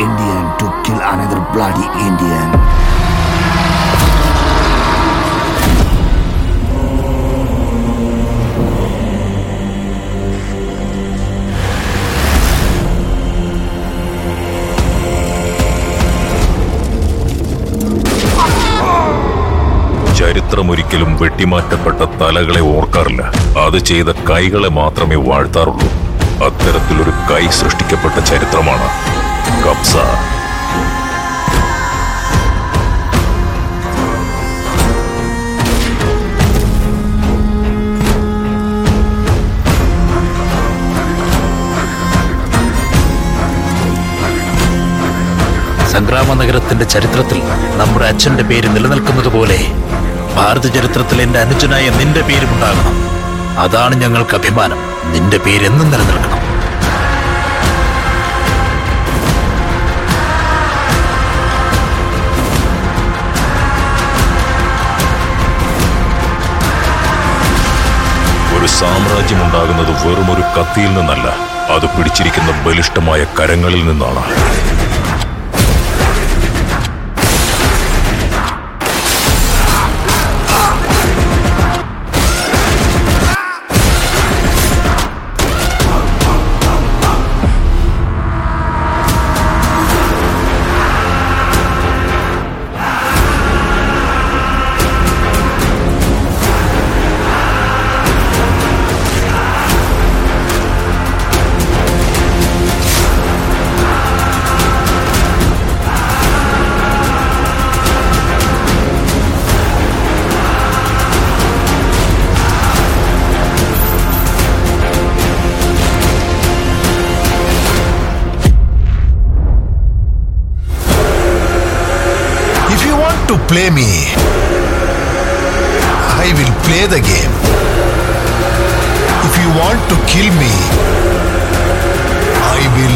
Indian to kill another bloody Indian. ചരിത്രമൊരിക്കലും വെട്ടിമാറ്റപ്പെട്ട തലകളെ ഓർക്കാറില്ല അത് ചെയ്ത കൈകളെ മാത്രമേ വാഴ്ത്താറുള്ളൂ അത്തരത്തിലൊരു കൈ സൃഷ്ടിക്കപ്പെട്ട ചരിത്രമാണ് കബ്സ സംഗ്രാമ നഗരത്തിന്റെ ചരിത്രത്തിൽ നമ്മുടെ അച്ഛന്റെ പേര് നിലനിൽക്കുന്നത് പോലെ ഭാരത ചരിത്രത്തിൽ എന്റെ അനുജനായ നിന്റെ പേരും ഉണ്ടാകണം അതാണ് ഞങ്ങൾക്ക് അഭിമാനം നിന്റെ പേര് എന്നും നിലനിൽക്കണം ഒരു സാമ്രാജ്യം ഉണ്ടാകുന്നത് വെറും ഒരു കത്തിയിൽ നിന്നല്ല അത് പിടിച്ചിരിക്കുന്ന ബലിഷ്ഠമായ കരങ്ങളിൽ നിന്നാണ് If you want to play me, I will play the game. If you want to kill me, I will